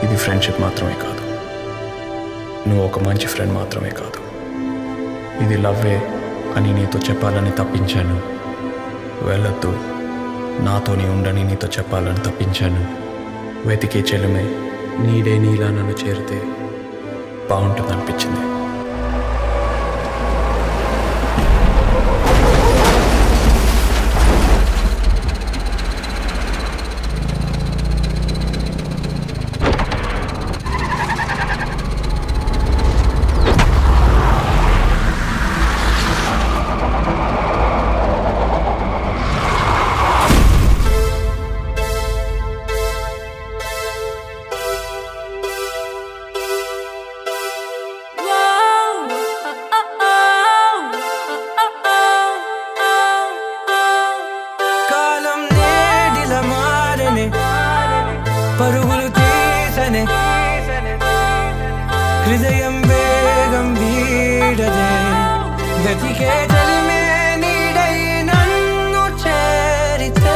ఇది ఫ్రెండ్షిప్ మాత్రమే కాదు నువ్వు ఒక మంచి ఫ్రెండ్ మాత్రమే కాదు ఇది లవ్వే అని నీతో చెప్పాలని తప్పించాను వెళ్ళొద్దు నాతోని ఉండని నీతో చెప్పాలని తప్పించాను వెతికే చెలుమే నీడే నీలా నన్ను చేరితే బాగుంటుంది అనిపించింది కాలం నేడిల మారనే పరుగులు తీసనే హృదయం వేగం వీడదే గతికే చలిమే నీడై నన్ను చేరితే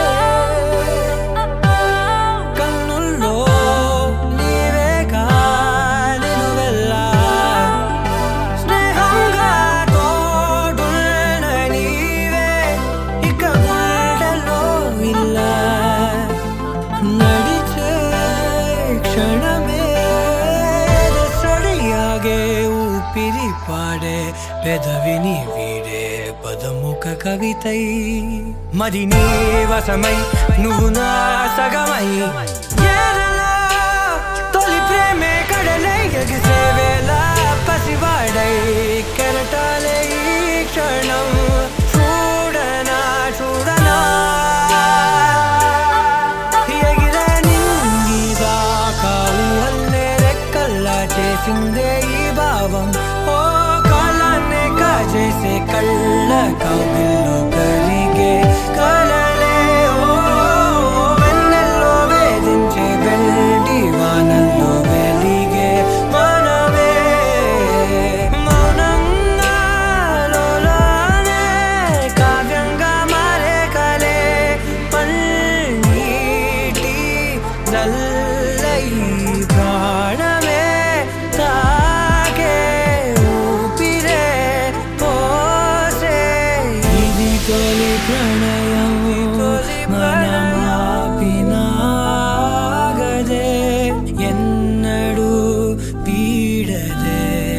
కన్నుల్లో నీవే కాలిను వెళ్ళా స్నేహంగా తోడున్న నీవే ఇక గుండెలో ఇలా నడిచే క్షణమే సడియాగే ఊపిరి పాడే పెదవిని వీడే పదముఖ కవితై మరి నీ వశమై నువ్వు నా సగమై ఏరలా తొలి ప్రేమే కడలై ఎగిసే వేళ పసివాడై కెరటాలే ఈ క్షణం చూడనా చూడనా ఎగిరే నింగిదాకా ఊహల్లే రెక్కల్లా చేసిందే ఈ భావం ఓ కాలాన్నే కాజేసే కళ్ళ కవిల్లో కరిగే కలలే ఓ వెన్నెల్లో వేధించే వెండి వానల్లో వెలిగే మనమే మౌనంగా లోలానే కావ్యంగా మారే కలే పన్నీటి నల్లై ప్రాణమే తాగే ఊపిరే పోసే ఇది తొలి ప్రణయం మనమాపినాగదే ఎన్నడూ పీడదే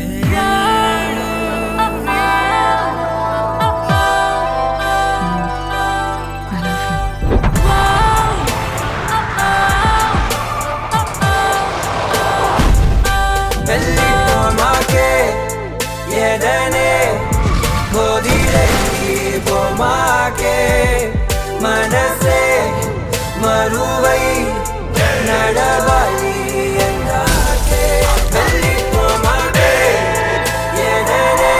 I love you. వెళ్ళిపోమాకే ఎదనే వదిలేపోమాకే మనసే మరువై నడవాలి ఎందాకే వెళ్ళిపోమాకే ఎదనే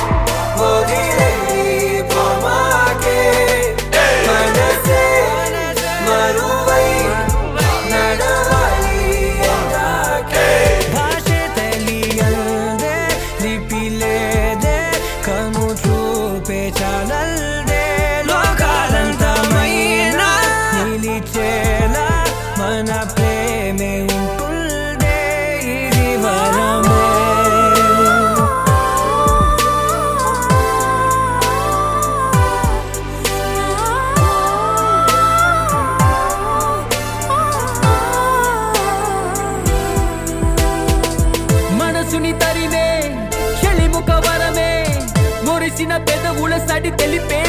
వదిలేపోమాకే మనసే మరువై నడవాలి ఎందాకే భాషೆ తెలియల్ದೆ లిపిలేదే కను చూపే చాలల్దే లోకాలంతమైన నిలిచేలా మన ప్రేమే ఉంటుందే ఇది వరమే మనసుని తరిమే చెలిముఖ వరమే మురిసిన పెదవుల సడి తెలిపే